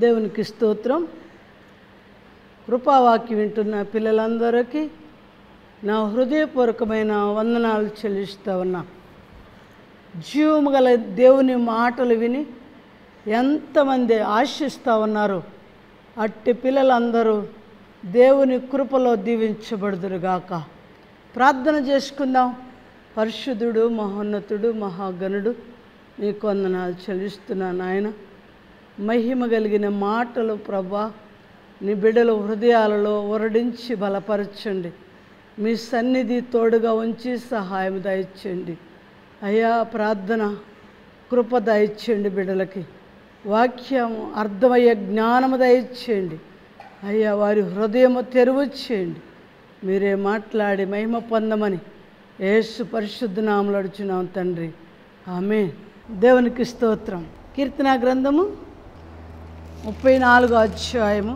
దేవునికి స్తోత్రం కృపావాక్యం వింటున్న పిల్లలందరికీ నా హృదయపూర్వకమైన వందనాలు చెల్లిస్తూ ఉన్నా జీవము గల దేవుని మాటలు విని ఎంతమంది ఆశిస్తూ ఉన్నారు అట్టి పిల్లలందరూ దేవుని కృపలో దీవించబడుదురుగాక ప్రార్థన చేసుకుందాం పరిశుద్ధుడు మహోన్నతుడు మహాగణుడు నీకు వందనాలు చెల్లిస్తున్నాను ఆయన మహిమ కలిగిన మాటలు ప్రభా నీ బిడ్డల హృదయాలలో ఉరడించి బలపరచండి మీ సన్నిధి తోడుగా ఉంచి సహాయం దయచేయండి అయ్యా ప్రార్థన కృప దయచేయండి బిడ్డలకి వాక్యం అర్థమయ్యే జ్ఞానము దయచేయండి అయ్యా వారి హృదయము తెరువు చేయండి మీరే మాట్లాడి మహిమ పొందమని యేసు పరిశుద్ధ నామలు అడుచున్నాం తండ్రి ఆమె దేవునికి స్తోత్రం కీర్తన గ్రంథము ముప్పై నాలుగో అధ్యాయము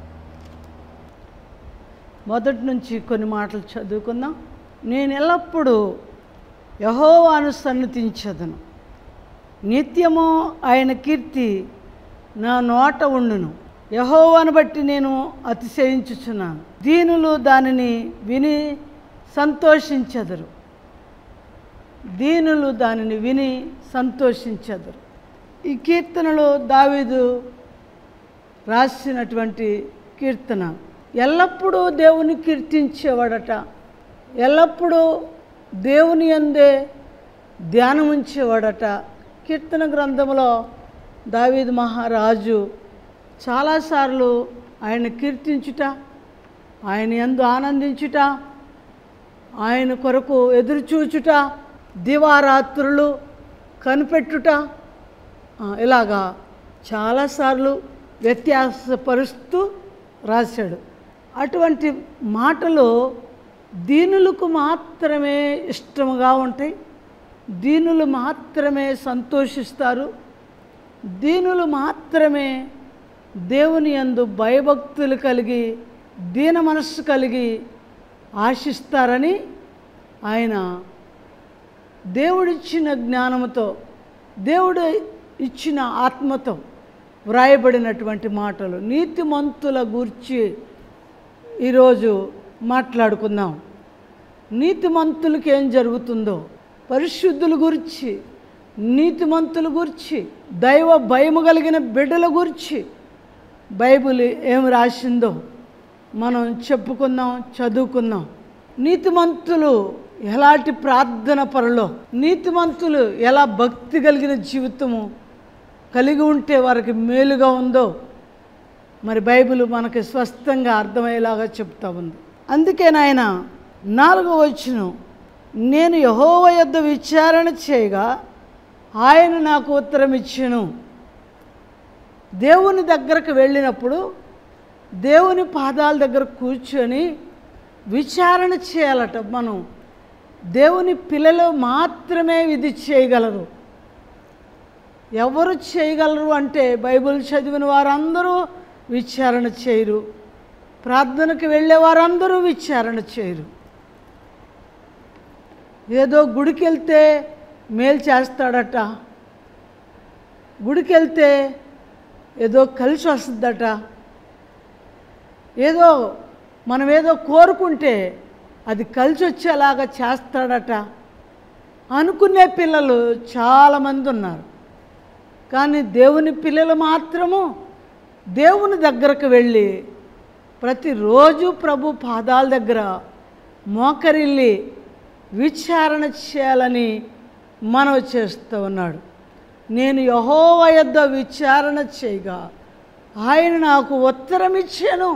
మొదటి నుంచి కొన్ని మాటలు చదువుకుందాం నేను ఎల్లప్పుడూ యహోవాను సన్నతించదను నిత్యము ఆయన కీర్తి నా నోట ఉండును యహోవాను బట్టి నేను అతిశయించుచున్నాను దీనులు దానిని విని సంతోషించెదరు దీనులు దానిని విని సంతోషించెదరు ఈ కీర్తనలో దావీదు రాసినటువంటి కీర్తన ఎల్లప్పుడూ దేవుని కీర్తించేవాడట ఎల్లప్పుడూ దేవుని అందే ధ్యానం ఉంచేవాడట కీర్తన గ్రంథంలో దావీద్ మహారాజు చాలాసార్లు ఆయన కీర్తించుట ఆయన ఎందు ఆనందించుట ఆయన కొరకు ఎదురుచూచుట దివారాత్రులు కనిపెట్టుట ఆ, ఇలాగా చాలాసార్లు వ్యత్యాసపరుస్తూ రాశాడు అటువంటి మాటలు దీనులకు మాత్రమే ఇష్టముగా ఉంటాయి దీనులు మాత్రమే సంతోషిస్తారు దీనులు మాత్రమే దేవుని యందు భయభక్తులు కలిగి దీన మనస్సు కలిగి ఆశిస్తారని ఆయన దేవుడిచ్చిన జ్ఞానముతో దేవుడు ఇచ్చిన ఆత్మతో వ్రాయబడినటువంటి మాటలు నీతిమంతుల గూర్చి ఈరోజు మాట్లాడుకుందాం నీతిమంతులకి ఏం జరుగుతుందో పరిశుద్ధుల గురించి నీతిమంతుల గురించి దైవ భయము కలిగిన బిడ్డల గురించి బైబిల్ ఏం రాసిందో మనం చెప్పుకుందాం చదువుకుందాం నీతిమంతులు ఎలాంటి ప్రార్థన పరలో నీతిమంతులు ఎలా భక్తి కలిగిన జీవితము కలిగి ఉంటే వారికి మేలుగా ఉందో మరి బైబిల్ మనకి స్పష్టంగా అర్థమయ్యేలాగా చెప్తా ఉంది అందుకే నాయన నాలుగో వచ్చిన నేను యహోవ యొద్ద విచారణ చేయగా ఆయన నాకు ఉత్తరం ఇచ్చాను దేవుని దగ్గరకు వెళ్ళినప్పుడు దేవుని పాదాల దగ్గర కూర్చొని విచారణ చేయాలట మనం దేవుని పిల్లలు మాత్రమే ఇది చేయగలరు ఎవరు చేయగలరు అంటే బైబిల్ చదివిన వారందరూ విచారణ చేయరు ప్రార్థనకు వెళ్ళే వారందరూ విచారణ చేయరు ఏదో గుడికి వెళ్తే మేలు చేస్తాడట గుడికి వెళ్తే ఏదో కలిసి వస్తుందట ఏదో మనం ఏదో కోరుకుంటే అది కలిసి వచ్చేలాగా చేస్తాడట అనుకునే పిల్లలు చాలామంది ఉన్నారు కానీ దేవుని పిల్లలు మాత్రము దేవుని దగ్గరకు వెళ్ళి ప్రతిరోజు ప్రభు పాదాల దగ్గర మోకరిల్లి విచారణ చేయాలని మనవి చేస్తూ ఉన్నాడు నేను యహోవ యొద్ద విచారణ చేయగా ఆయన నాకు ఉత్తరం ఇచ్చాను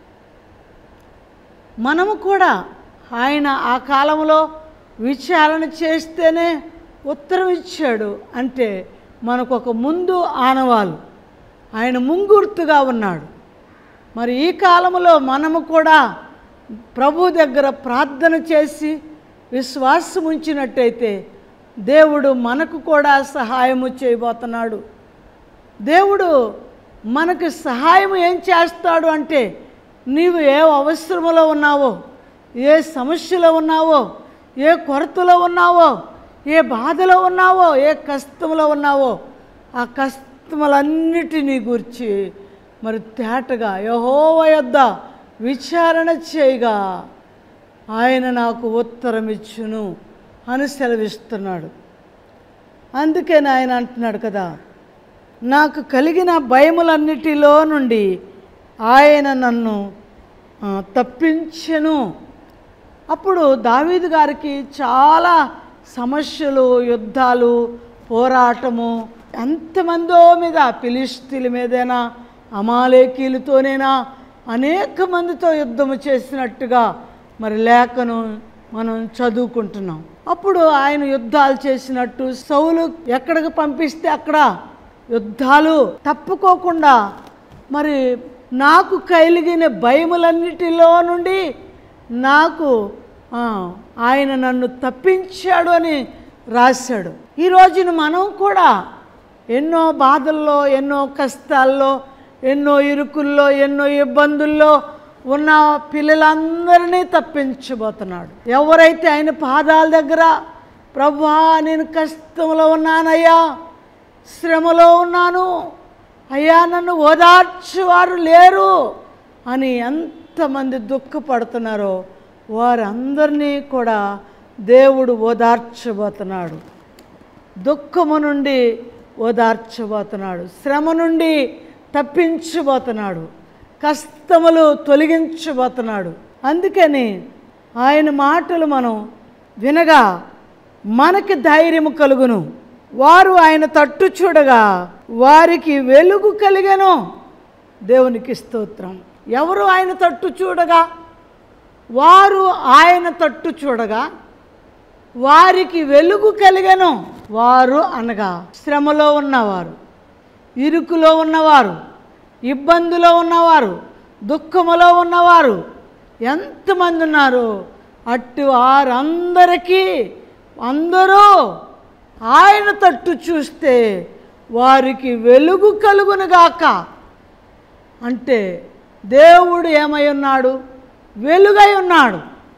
మనము కూడా ఆయన ఆ కాలంలో విచారణ చేస్తేనే ఉత్తరం ఇచ్చాడు అంటే మనకు ఒక ముందు ఆనవాలు ఆయన ముంగుర్తుగా ఉన్నాడు మరి ఈ కాలంలో మనము కూడా ప్రభు దగ్గర ప్రార్థన చేసి విశ్వాసం ఉంచినట్టయితే దేవుడు మనకు కూడా సహాయము చేయబోతున్నాడు దేవుడు మనకు సహాయం ఏం చేస్తాడు అంటే నీవు ఏ అవసరములో ఉన్నావో ఏ సమస్యలో ఉన్నావో ఏ కొరతలో ఉన్నావో ఏ బాధలో ఉన్నావో ఏ కష్టంలో ఉన్నావో ఆ కష్టములన్నిటినీ గురించి మరి తేటగా యహోవ యొద్ద విచారణ చేయగా ఆయన నాకు ఉత్తరం ఇచ్చును అని సెలవిస్తున్నాడు అందుకే ఆయన అంటున్నాడు కదా నాకు కలిగిన భయములన్నిటిలో నుండి ఆయన నన్ను ఆ, తప్పించెను అప్పుడు దావీదు గారికి చాలా సమస్యలు యుద్ధాలు పోరాటము ఎంతమందో మీద ఫిలిస్తీన్ల మీదైనా అమాలేకీలతోనైనా అనేక మందితో యుద్ధము చేసినట్టుగా మరి లేఖను మనం చదువుకుంటున్నాం అప్పుడు ఆయన యుద్ధాలు చేసినట్టు సౌలు ఎక్కడికి పంపిస్తే అక్కడ యుద్ధాలు తప్పుకోకుండా మరి నాకు కలిగిన భయములన్నిటిలో నుండి నాకు ఆ, ఆయన నన్ను తప్పించాడు అని రాశాడు ఈ రోజున మనం కూడా ఎన్నో బాధల్లో ఎన్నో కష్టాల్లో ఎన్నో ఇరుకుల్లో ఎన్నో ఇబ్బందుల్లో ఉన్న పిల్లలందరినీ తప్పించబోతున్నాడు ఎవరైతే ఆయన పాదాల దగ్గర ప్రభువా నేను కష్టంలో ఉన్నానయ్యా శ్రమలో ఉన్నాను అయ్యా నన్ను ఓదార్చేవారు లేరు అని ఎంతమంది దుఃఖపడుతున్నారో వారందరినీ కూడా దేవుడు ఓదార్చబోతున్నాడు దుఃఖము నుండి ఓదార్చబోతున్నాడు శ్రమ నుండి తప్పించబోతున్నాడు కష్టములు తొలగించబోతున్నాడు అందుకని ఆయన మాటలు మనం వినగా మనకి ధైర్యము కలుగును వారు ఆయన తట్టు చూడగా వారికి వెలుగు కలిగను దేవునికి స్తోత్రం ఎవరు ఆయన తట్టు చూడగా వారు ఆయన తట్టు చూడగా వారికి వెలుగు కలిగను వారు అనగా శ్రమలో ఉన్నవారు ఇరుకులో ఉన్నవారు ఇబ్బందిలో ఉన్నవారు దుఃఖములో ఉన్నవారు ఎంతమంది ఉన్నారు అటు వారందరికీ అందరూ ఆయన తట్టు చూస్తే వారికి వెలుగు కలుగునుగాక అంటే దేవుడు ఏమై ఉన్నాడు వెలుగై ఉన్నాడు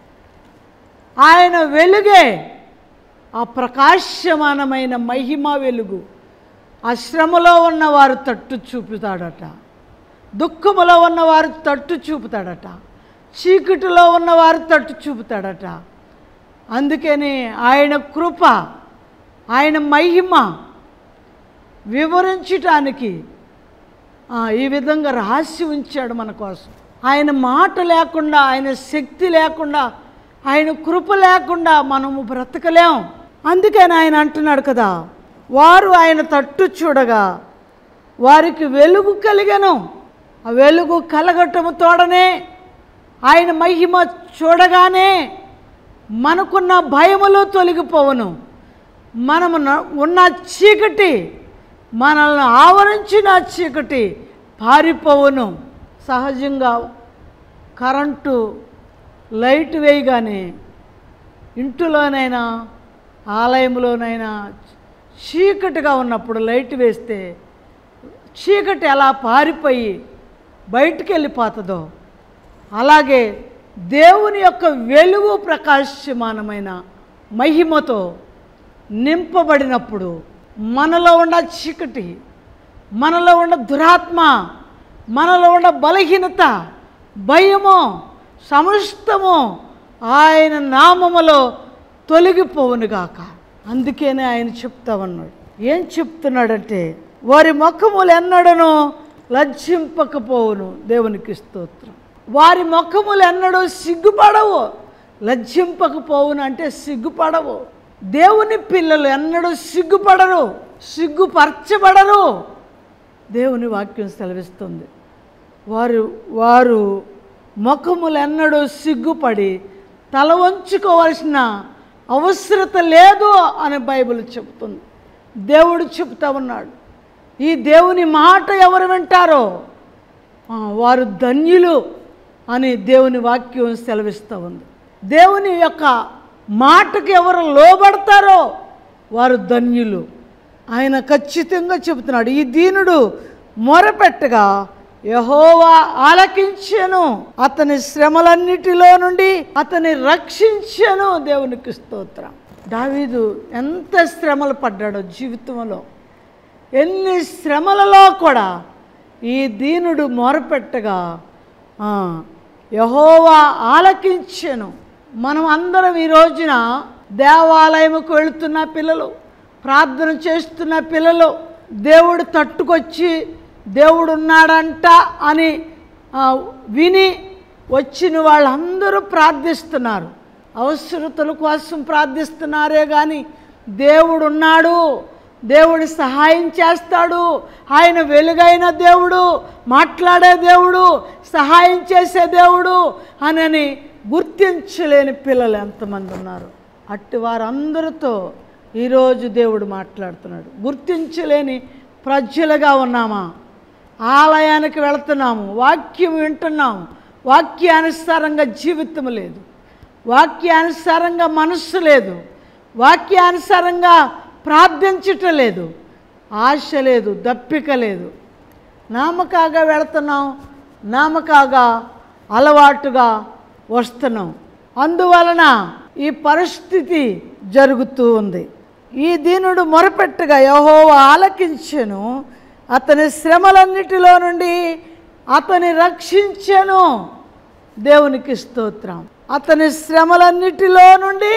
ఆయన వెలుగే ఆ ప్రకాశమానమైన మహిమ వెలుగు ఆ శ్రమలో ఉన్నవారు తట్టు చూపుతాడట దుఃఖములో ఉన్నవారు తట్టు చూపుతాడట చీకటిలో ఉన్నవారు తట్టు చూపుతాడట అందుకని ఆయన కృప ఆయన మహిమ వివరించటానికి ఆ, ఈ విధంగా రహస్యం ఉంచాడు మన కోసం ఆయన మాట లేకుండా ఆయన శక్తి లేకుండా ఆయన కృప లేకుండా మనము బ్రతకలేం అందుకని ఆయన అంటున్నాడు కదా వారు ఆయన తట్టు చూడగా వారికి వెలుగు కలిగను ఆ వెలుగు కలగటము తోడనే ఆయన మహిమ చూడగానే మనకున్న భయములు తొలగిపోవును మనము న- ఉన్న చీకటి మనల్ని ఆవరించిన చీకటి పారిపోవును సహజంగా కరెంటు లైట్ వేయగానే ఇంటిలోనైనా ఆలయంలోనైనా చీకటిగా ఉన్నప్పుడు లైట్ వేస్తే చీకటి ఎలా పారిపోయి బయటికి వెళ్ళిపోతుందో అలాగే దేవుని యొక్క వెలుగు ప్రకాశమానమైన మహిమతో నింపబడినప్పుడు మనలో ఉన్న చీకటి మనలో ఉన్న దురాత్మ మనలో ఉన్న బలహీనత భయము సమస్తము ఆయన నామములో తొలగిపోవునుగాక అందుకనే ఆయన చెప్తా ఉన్నాడు ఏం చెప్తున్నాడంటే వారి ముఖములు ఎన్నడను లజ్జింపకపోవును దేవునికి స్తోత్రం వారి ముఖములు ఎన్నడూ సిగ్గుపడవు లజ్జింపకపోవును అంటే సిగ్గుపడవు దేవుని పిల్లలు ఎన్నడూ సిగ్గుపడరు సిగ్గుపరచబడరు దేవుని వాక్యం సెలవిస్తుంది వారు వారు ముఖములు ఎన్నడూ సిగ్గుపడి తల వంచుకోవాల్సిన అవసరత లేదు అని బైబిల్ చెబుతుంది దేవుడు చెప్తా ఉన్నాడు ఈ దేవుని మాట ఎవరు వింటారో ఆ, వారు ధన్యులు అని దేవుని వాక్యం సెలవిస్తూ ఉంది దేవుని యొక్క మాటకు ఎవరు లోబడతారో వారు ధన్యులు ఆయన ఖచ్చితంగా చెబుతున్నాడు ఈ దీనుడు మొరపెట్టగా యహోవా ఆలకించెను అతని శ్రమలన్నిటిలో నుండి అతని రక్షించెను దేవునికి స్తోత్రం దావీదు ఎంత శ్రమలు పడ్డాడో జీవితంలో ఎన్ని శ్రమలలో కూడా ఈ దీనుడు మొరపెట్టగా ఆ, యహోవా ఆలకించెను మనం అందరం ఈ రోజున దేవాలయముకు వెళుతున్న పిల్లలు ప్రార్థన చేస్తున్న పిల్లలు దేవుడు తట్టుకొచ్చి దేవుడు ఉన్నాడంట అని ఆ, విని వచ్చిన వాళ్ళందరూ ప్రార్థిస్తున్నారు అవసరతల కోసం ప్రార్థిస్తున్నారే కానీ దేవుడు ఉన్నాడు దేవుడు సహాయం చేస్తాడు ఆయన వెలుగైన దేవుడు మాట్లాడే దేవుడు సహాయం చేసే దేవుడు అనని గుర్తించలేని పిల్లలు ఎంతమంది ఉన్నారు అట్టి వారందరితో ఈరోజు దేవుడు మాట్లాడుతున్నాడు గుర్తించలేని ప్రజలుగా ఉన్నామా ఆలయానికి వెళుతున్నాము వాక్యం వింటున్నాము వాక్యానుసారంగా జీవితం లేదు వాక్యానుసారంగా మనస్సు లేదు వాక్యానుసారంగా ప్రార్థించటం లేదు ఆశ లేదు దప్పిక లేదు నామకాగా వెళుతున్నాం నామకాగా అలవాటుగా వస్తున్నాం అందువలన ఈ పరిస్థితి జరుగుతూ ఉంది ఈ దీనుడు మొరపెట్టగా యహోవ ఆలకించెను అతని శ్రమలన్నిటిలో నుండి అతని రక్షించెను దేవునికి స్తోత్రం అతని శ్రమలన్నిటిలో నుండి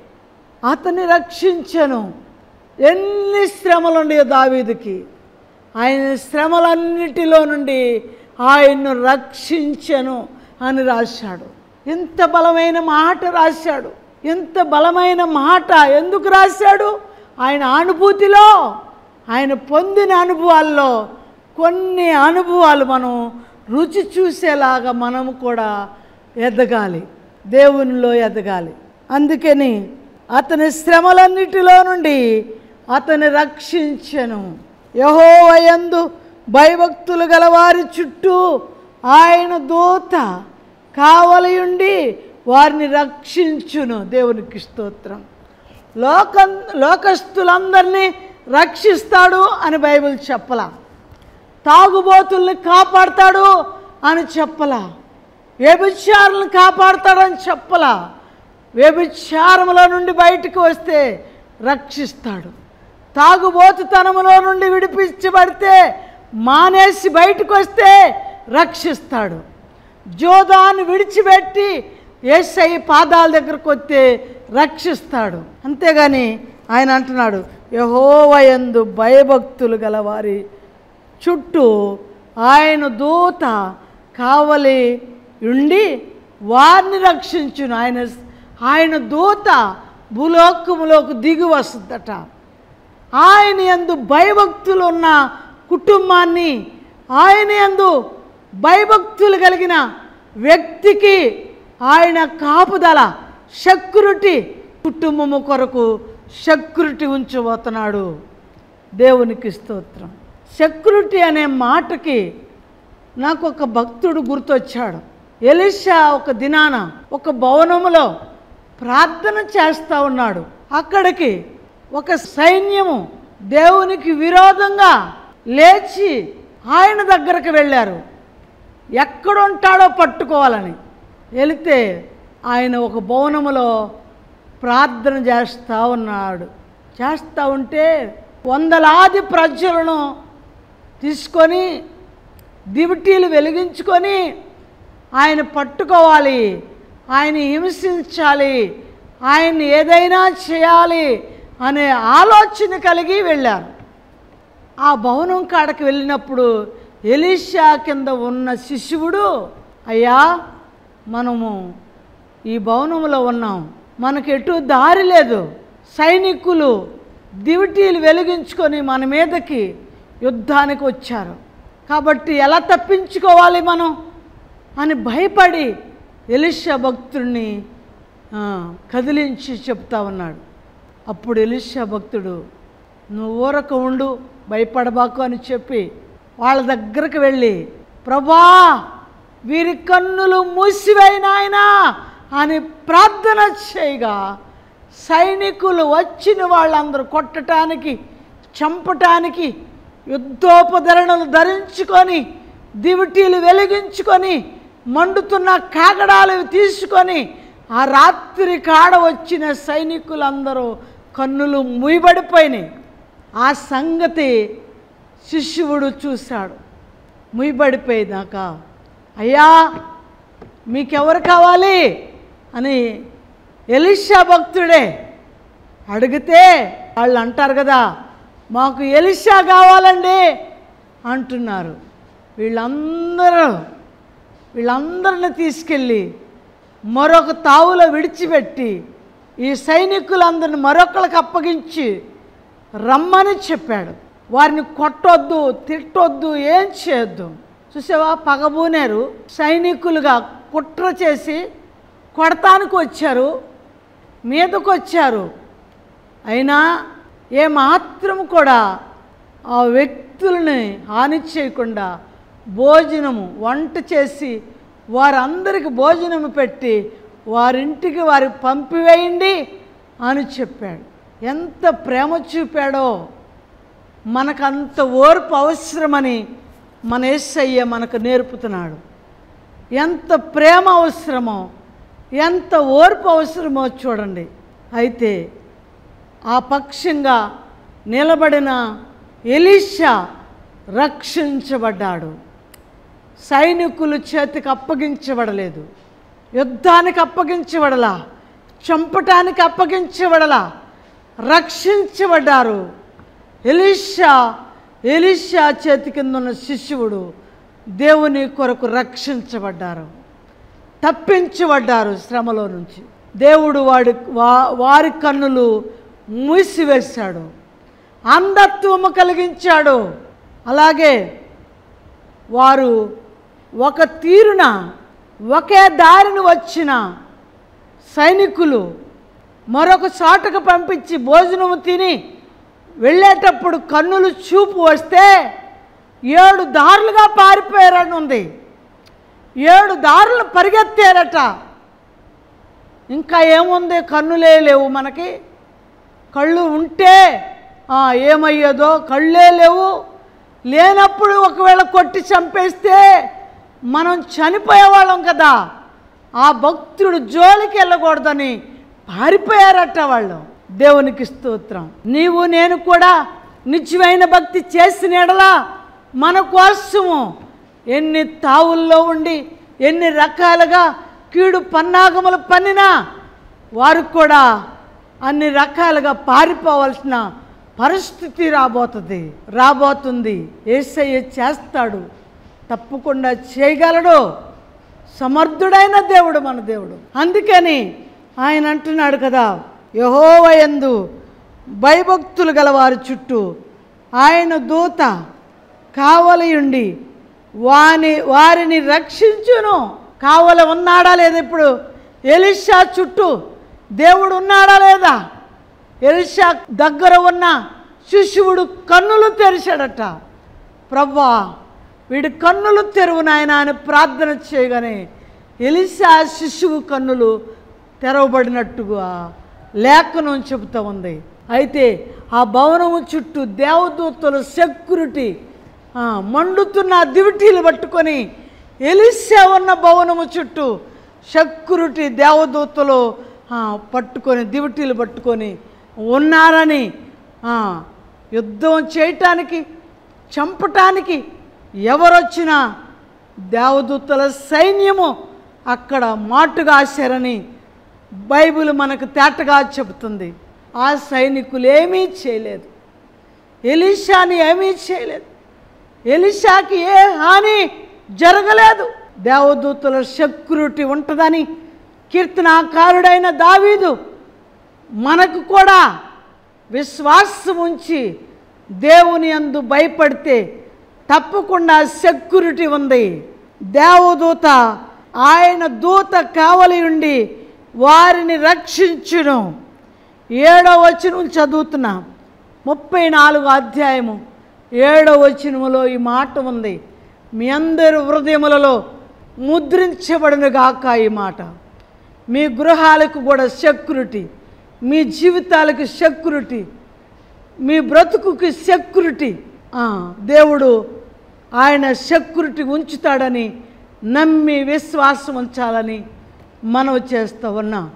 అతని రక్షించెను ఎన్ని శ్రమలు ఉన్నాయో దావీదుకి ఆయన శ్రమలన్నిటిలో నుండి ఆయన్ను రక్షించెను అని రాశాడు ఎంత బలమైన మాట రాశాడు ఎంత బలమైన మాట ఎందుకు రాశాడు ఆయన అనుభూతిలో ఆయన పొందిన అనుభవాల్లో కొన్ని అనుభవాలు మనం రుచి చూసేలాగా మనము కూడా ఎదగాలి దేవునిలో ఎదగాలి అందుకని అతని శ్రమలన్నిటిలో నుండి అతని రక్షించెను యహోవయందు భయభక్తులు గలవారి చుట్టూ ఆయన దూత కావలియుండి వారిని రక్షించును దేవునికి స్తోత్రం లోక లోకస్తులందరినీ రక్షిస్తాడు అని బైబిల్ చెప్పలా తాగుబోతుల్ని కాపాడతాడు అని చెప్పలా వ్యభిచారులను కాపాడతాడని చెప్పలా వ్యభిచారములో నుండి బయటికి వస్తే రక్షిస్తాడు తాగుబోతుతనములో నుండి విడిపించబడితే మానేసి బయటకు వస్తే రక్షిస్తాడు జోదాన్ని విడిచిపెట్టి ఏసై పాదాల దగ్గరకు వస్తే రక్షిస్తాడు అంతేగాని ఆయన అంటున్నాడు యహోవయందు భయభక్తులు గల వారి చుట్టూ ఆయన దూత కావలి ఉండి వారిని రక్షించును ఆయన ఆయన దూత భూలోకములోకి దిగి వస్తుందట ఆయన యందు భయభక్తులు ఉన్న కుటుంబాన్ని ఆయన యందు భయభక్తులు కలిగిన వ్యక్తికి ఆయన కాపుదల సెక్యూరిటీ కుటుంబము కొరకు సెక్యూరిటీ ఉంచబోతున్నాడు దేవునికి స్తోత్రం సెక్యూరిటీ అనే మాటకి నాకు ఒక భక్తుడు గుర్తొచ్చాడు ఎలిషా ఒక దినాన ఒక భవనములో ప్రార్థన చేస్తూ ఉన్నాడు అక్కడికి ఒక సైన్యము దేవునికి విరోధంగా లేచి ఆయన దగ్గరకు వెళ్ళారు ఎక్కడుంటాడో పట్టుకోవాలని వెళితే ఆయన ఒక భవనములో ప్రార్థన చేస్తూ ఉన్నాడు చేస్తూ ఉంటే వందలాది ప్రజలను తీసుకొని దివిటీలు వెలిగించుకొని ఆయన పట్టుకోవాలి ఆయన హింసించాలి ఆయన ఏదైనా చేయాలి అనే ఆలోచన కలిగి వెళ్ళారు ఆ భవనం కాడకి వెళ్ళినప్పుడు ఎలీషా కింద ఉన్న శిశువుడు అయ్యా మనము ఈ భవనంలో ఉన్నాం మనకు ఎటు దారి లేదు సైనికులు దివిటీలు వెలిగించుకొని మన మీదకి యుద్ధానికి వచ్చారు కాబట్టి ఎలా తప్పించుకోవాలి మనం అని భయపడి ఎలిషా భక్తుడిని ఆ, కదిలించి చెప్తా ఉన్నాడు అప్పుడు ఎలిషా భక్తుడు నువ్వు ఊరక ఉండు భయపడబాకు అని చెప్పి వాళ్ళ దగ్గరకు వెళ్ళి ప్రభా వీరి కన్నులు మూసివేయినాయనా అని ప్రార్థన చేయగా సైనికులు వచ్చిన వాళ్ళందరూ కొట్టడానికి చంపటానికి యుద్ధోపధరణలు ధరించుకొని దివిటీలు వెలిగించుకొని మండుతున్న కాగడాలు తీసుకొని ఆ రాత్రి కాడ వచ్చిన సైనికులందరూ కన్నులు ముయ్యబడిపోయినాయి ఆ సంగతి శిష్యుడు చూశాడు ముయ్యబడిపోయినాక అయ్యా మీకెవరు కావాలి అని ఎలిషా భక్తుడే అడిగితే వాళ్ళు అంటారు కదా మాకు ఎలిషా కావాలండి అంటున్నారు వీళ్ళందరూ వీళ్ళందరిని తీసుకెళ్ళి మరొక తావులో విడిచిపెట్టి ఈ సైనికులందరిని మరొకరికి అప్పగించి రమ్మని చెప్పాడు వారిని కొట్టొద్దు తిట్టొద్దు ఏం చేయొద్దు చూసావా పగబూనేరు సైనికులుగా కుట్ర చేసి కొడతానికి వచ్చారు మీదకు వచ్చారు అయినా ఏ మాత్రం కూడా ఆ వ్యక్తులని హాని చేయకుండా భోజనము వంట చేసి వారందరికి భోజనము పెట్టి వారింటికి వారికి పంపివేయండి అని చెప్పాడు ఎంత ప్రేమ చూపాడో మనకంత ఓర్పు అవసరమని మన యేసయ్య మనకు నేర్పుతున్నాడు ఎంత ప్రేమ అవసరమో ఎంత ఓర్పు అవసరమో చూడండి అయితే ఆ పక్షంగా నిలబడిన ఎలీషా రక్షించబడ్డాడు సైనికులు చేతికి అప్పగించబడలేదు యుద్ధానికి అప్పగించబడలా చంపటానికి అప్పగించబడలా రక్షించబడ్డారు ఎలీషా ఎలీషా చేతి కింద ఉన్న శిష్యుడు దేవుని కొరకు రక్షించబడ్డారు తప్పించబడ్డారు శ్రమలో నుంచి దేవుడు వాడి వా వారి కన్నులు మూసివేశాడు అంధత్వము కలిగించాడు అలాగే వారు ఒక తీరున ఒకే దారిని వచ్చిన సైనికులు మరొక చోటకు పంపించి భోజనము తిని వెళ్ళేటప్పుడు కన్నులు చూపు వస్తే ఏడు దారులుగా పారిపోయారని ఉంది ఏడు దారులు పరిగెత్తారట ఇంకా ఏముంది కన్నులే లేవు మనకి కళ్ళు ఉంటే ఆ, ఏమయ్యేదో కళ్ళే లేవు లేనప్పుడు ఒకవేళ కొట్టి చంపేస్తే మనం చనిపోయేవాళ్ళం కదా ఆ భక్తుడు జోలికి వెళ్ళకూడదని పారిపోయారట వాళ్ళు దేవునికి స్తోత్రం నీవు నేను కూడా నిజమైన భక్తి చేసిన ఎడలా మన కోసము ఎన్ని తావుల్లో ఉండి ఎన్ని రకాలుగా కీడు పన్నాగములు పన్నినా వారు కూడా అన్ని రకాలుగా పారిపోవలసిన పరిస్థితి రాబోతుంది రాబోతుంది ఏసయ్య చేస్తాడు తప్పకుండా చేయగలడు సమర్థుడైన దేవుడు మన దేవుడు అందుకని ఆయన అంటున్నాడు కదా యహోవయందు భయభక్తులు గల వారి చుట్టూ ఆయన దూత కావలియుండి వాని వారిని రక్షించును కావలి ఉన్నాడా లేదా ఇప్పుడు ఎలిషా చుట్టూ దేవుడు ఉన్నాడా లేదా ఎలిషా దగ్గర ఉన్న శిశువుడు కన్నులు తెరిచాడట ప్రభా వీడి కన్నులు తెరువు నాయన అని ప్రార్థన చేయగానే ఎలిసా శిశువు కన్నులు తెరవబడినట్టుగా లేఖనం చెబుతూ ఉంది అయితే ఆ భవనము చుట్టూ దేవదూతలు సెక్యూరిటీ ఆ, మండుతున్న ఆ దివిటీలు పట్టుకొని ఎలిసా ఉన్న భవనము చుట్టూ సెక్యూరిటీ దేవదూతలు ఆ, పట్టుకొని దివిటీలు పట్టుకొని ఉన్నారని ఆ, యుద్ధం చేయటానికి చంపటానికి ఎవరొచ్చినా దేవదూతల సైన్యము అక్కడ మాటుగా ఆశారని బైబిల్ మనకు తేటగా చెబుతుంది ఆ సైనికులు ఏమీ చేయలేదు ఎలిషాని ఏమీ చేయలేదు ఎలిషాకి ఏ హాని జరగలేదు దేవదూతల సెక్యూరిటీ ఉంటుందని కీర్తనాకారుడైన దావీదు మనకు కూడా విశ్వాసం ఉంచి దేవుని అందు భయపడితే తప్పకుండా సెక్యూరిటీ ఉంది దేవదూత ఆయన దూత కావలి ఉండి వారిని రక్షించును ఏడో వచనం చదువుతున్నా ముప్పై నాలుగు అధ్యాయము ఏడో వచనములో ఈ మాట ఉంది మీ అందరి హృదయములలో ముద్రించబడిన గాక ఈ మాట మీ గృహాలకు కూడా సెక్యూరిటీ మీ జీవితాలకు సెక్యూరిటీ మీ బ్రతుకుకి సెక్యూరిటీ ఆ, దేవుడు ఆయన సెక్యూరిటీ ఉంచుతాడని నమ్మి విశ్వాసం ఉంచాలని మనవి చేస్తూ ఉన్నాం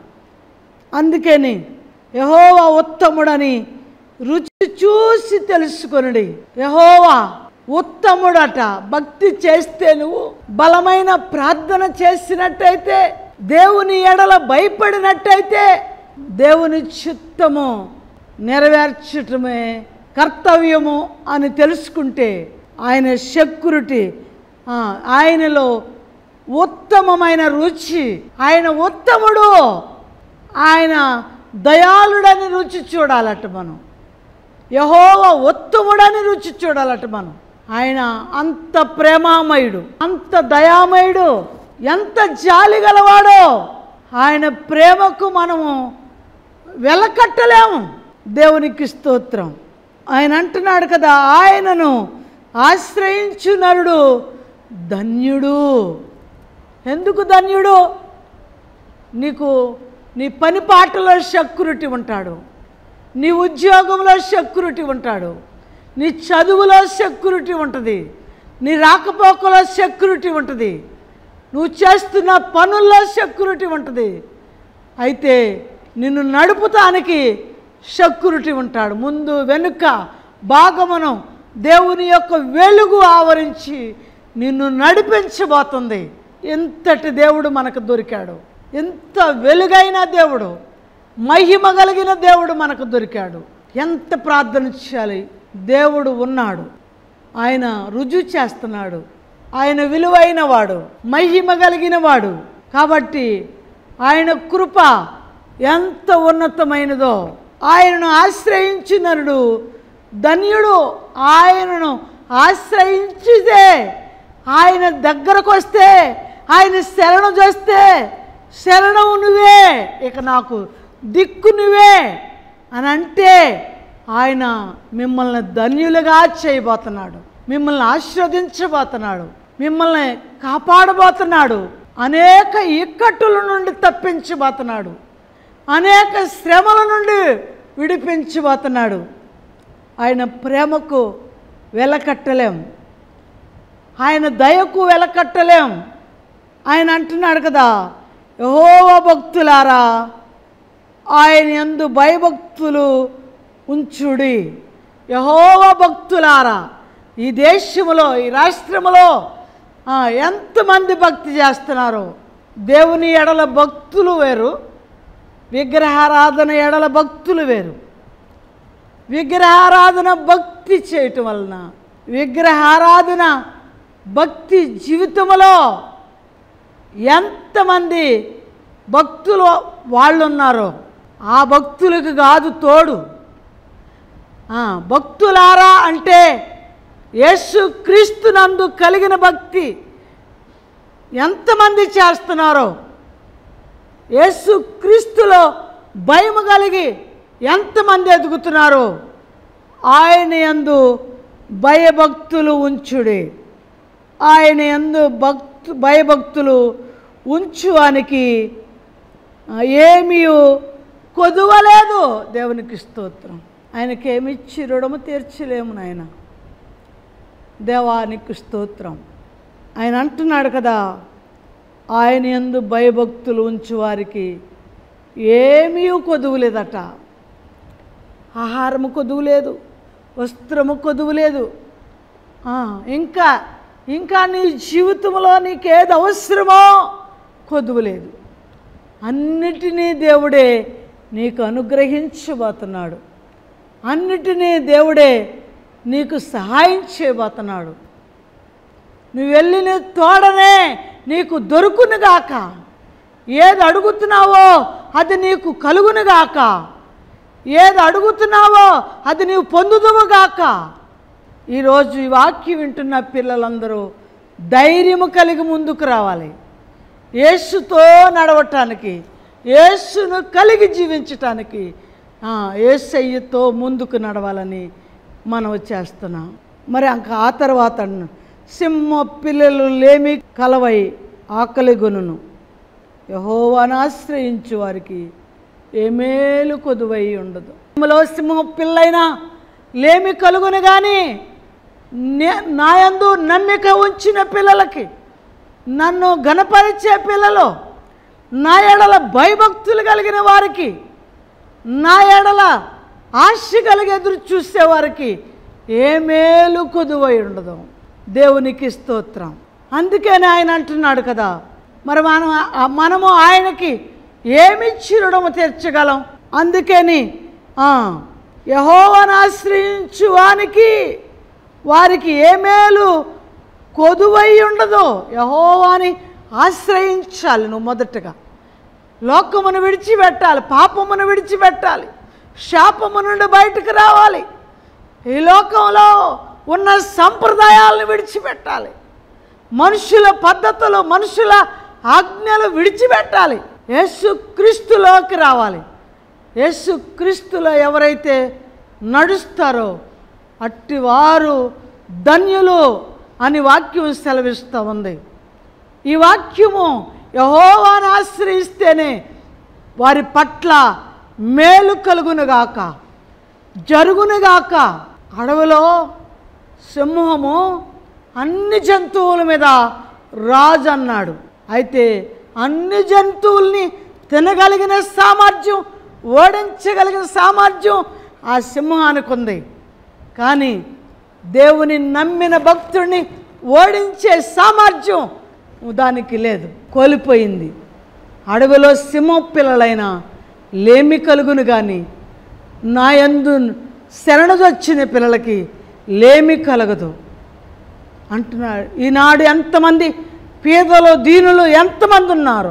అందుకని యహోవా ఉత్తముడని రుచి చూసి తెలుసుకొనుడి యహోవా ఉత్తముడట భక్తి చేస్తే నువ్వు బలమైన ప్రార్థన చేసినట్టయితే దేవుని ఎడల భయపడినట్టయితే దేవుని చిత్తము నెరవేర్చటమే కర్తవ్యము అని తెలుసుకుంటే ఆయన సెక్యూరిటీ ఆయనలో ఉత్తమమైన రుచి ఆయన ఉత్తముడు ఆయన దయాళుడని రుచి చూడాలట మనం యహోవ ఉత్తముడని రుచి చూడాలట మనం ఆయన అంత ప్రేమామయుడు అంత దయామయుడు ఎంత జాలి గలవాడో ఆయన ప్రేమకు మనము వెలకట్టలేము దేవునికి స్తోత్రం ఆయన అంటున్నాడు కదా ఆయనను ఆశ్రయించు నరుడు ధన్యుడు ఎందుకు ధన్యుడు నీకు నీ పని పాటలో సెక్యూరిటీ ఉంటాడు నీ ఉద్యోగంలో సెక్యూరిటీ ఉంటాడు నీ చదువులో సెక్యూరిటీ ఉంటుంది నీ రాకపోకలో సెక్యూరిటీ ఉంటుంది నువ్వు చేస్తున్న పనుల్లో సెక్యూరిటీ ఉంటుంది అయితే నిన్ను నడుపుతానికి సెక్యూరిటీ ఉంటాడు ముందు వెనుక భాగమును దేవుని యొక్క వెలుగు ఆవరించి నిన్ను నడిపించబోతుంది ఎంతటి దేవుడు మనకు దొరికాడు ఎంత వెలుగైన దేవుడు మహిమ కలిగిన దేవుడు మనకు దొరికాడు ఎంత ప్రార్థన చేయాలి దేవుడు ఉన్నాడు ఆయన రుజువు చేస్తున్నాడు ఆయన విలువైన వాడు మహిమ కలిగిన వాడు కాబట్టి ఆయన కృప ఎంత ఉన్నతమైనదో ఆయనను ఆశ్రయించినరుడు ధన్యుడు ఆయనను ఆశ్రయించితే ఆయన దగ్గరకు వస్తే ఆయన శరణు చేస్తే శరణవు నువ్వే ఇక నాకు దిక్కు నువ్వే అని అంటే ఆయన మిమ్మల్ని ధన్యులుగా చేయబోతున్నాడు మిమ్మల్ని ఆశీర్వదించబోతున్నాడు మిమ్మల్ని కాపాడబోతున్నాడు అనేక ఇక్కట్టుల నుండి తప్పించబోతున్నాడు అనేక శ్రమల నుండి విడిపించబోతున్నాడు ఆయన ప్రేమకు వెలకట్టలేం ఆయన దయకు వెలకట్టలేం ఆయన అంటున్నాడు కదా యహోవ భక్తులారా ఆయన ఎందు భయభక్తులు ఉంచుడి యహోవ భక్తులారా ఈ దేశంలో ఈ రాష్ట్రములో ఆ, ఎంతమంది భక్తి చేస్తున్నారు దేవుని ఎడల భక్తులు వేరు విగ్రహారాధన ఎడల భక్తులు వేరు విగ్రహారాధన భక్తి చేయటం వలన విగ్రహారాధన భక్తి జీవితంలో ఎంతమంది భక్తులు వాళ్ళు ఉన్నారో ఆ భక్తులకు కాదు తోడు ఆ, భక్తులారా అంటే యేసు క్రీస్తునందు కలిగిన భక్తి ఎంతమంది చేస్తున్నారో యేసు క్రీస్తులో భయం కలిగి ఎంతమంది ఎదుగుతున్నారో ఆయన యందు భయభక్తులు ఉంచుడి ఆయన యందు భక్తు భయభక్తులు ఉంచువానికి ఏమీ కొదువలేదు దేవునికి స్తోత్రం ఆయనకి ఏమిచ్చి రుణము తీర్చలేము నాయన దేవానికి స్తోత్రం ఆయన అంటున్నాడు కదా ఆయన ఎందు భయభక్తులు ఉంచు వారికి ఏమీ కొదువులేదట ఆహారము కొదువు లేదు వస్త్రము కొదువు లేదు ఆ, ఇంకా ఇంకా నీ జీవితంలో నీకేది అవసరమో కొదువు లేదు అన్నిటినీ దేవుడే నీకు అనుగ్రహించబోతున్నాడు అన్నిటినీ దేవుడే నీకు సహాయం చేయబోతున్నాడు నువ్వు వెళ్ళిన తోడనే నీకు దొరుకునుగాక ఏది అడుగుతున్నావో అది నీకు కలుగునుగాక ఏది అడుగుతున్నావో అది నీవు పొందుదువుగాక ఈరోజు ఈ వాక్యం వింటున్న పిల్లలందరూ ధైర్యము కలిగి ముందుకు రావాలి యేసుతో నడవటానికి యేసును కలిగి జీవించటానికి ఆ, యేసయ్యతో ముందుకు నడవాలని మనం చేస్తున్నాం మరి అంక ఆ తర్వాత అన్న- సింహ పిల్లలు లేమి కలవై ఆకలి గొనును యహోవాను ఆశ్రయించు వారికి ఏమేలు కొదువై ఉండదు సింహలో సింహ పిల్లైనా లేమి కలుగును కానీ నే- నాయందు నమ్మిక ఉంచిన పిల్లలకి నన్ను గణపరిచే పిల్లలు నా ఎడల భయభక్తులు కలిగిన వారికి నా ఎడల ఆశ కలిగి ఎదురు చూసే వారికి ఏ మేలు కొదువై ఉండదు దేవునికి స్తోత్రం అందుకని ఆయన అంటున్నాడు కదా మరి మనం మనము ఆయనకి ఏమిచ్చి రుణము తీర్చగలం అందుకని ఆ, యెహోవాను ఆశ్రయించు వానికి వారికి ఏ మేలు కొదువై ఉండదు యహోవాని ఆశ్రయించాలి నువ్వు మొదటగా లోకమును విడిచిపెట్టాలి పాపమును విడిచిపెట్టాలి శాపము నుండి బయటకు రావాలి ఈ లోకంలో ఉన్న సంప్రదాయాలను విడిచిపెట్టాలి మనుషుల పద్ధతులు మనుషుల ఆజ్ఞలు విడిచిపెట్టాలి యేసు క్రీస్తులోకి రావాలి యేసు క్రీస్తులో ఎవరైతే నడుస్తారో అట్టివారు ధన్యులు అని వాక్యం సెలవిస్తూ ఉంది ఈ వాక్యము యహోవాను ఆశ్రయిస్తేనే వారి పట్ల మేలు కలుగునుగాక జరుగునుగాక అడవిలో సింహము అన్ని జంతువుల మీద రాజు అన్నాడు అయితే అన్ని జంతువుల్ని తినగలిగిన సామర్థ్యం ఓడించగలిగిన సామర్థ్యం ఆ సింహానికి ఉంది కానీ దేవుని నమ్మిన భక్తుడిని ఓడించే సామర్థ్యం దానికి లేదు కోల్పోయింది అడవిలో సింహ పిల్లలైన లేమి కలుగును కానీ నా యందు శరణదొచ్చిన పిల్లలకి లేమి కలగదు అంటున్నాడు ఈనాడు ఎంతమంది పేదలు దీనులు ఎంతమంది ఉన్నారు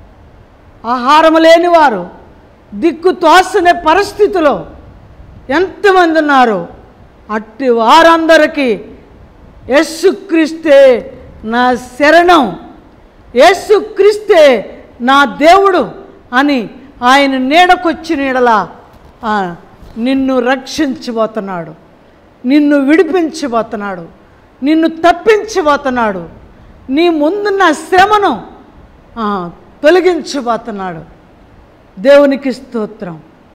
ఆహారం లేనివారు దిక్కు తోసనే పరిస్థితిలో ఎంతమంది ఉన్నారు అట్టి వారందరికీ యేసుక్రీస్తే నా శరణం యేసుక్రీస్తే నా దేవుడు అని ఆయన నీడకొచ్చి నీడలా ఆ, నిన్ను రక్షించబోతున్నాడు నిన్ను విడిపించబోతున్నాడు నిన్ను తప్పించబోతున్నాడు నీ ముందున్న శ్రమను ఆ, తొలగించబోతున్నాడు దేవునికి స్తోత్రం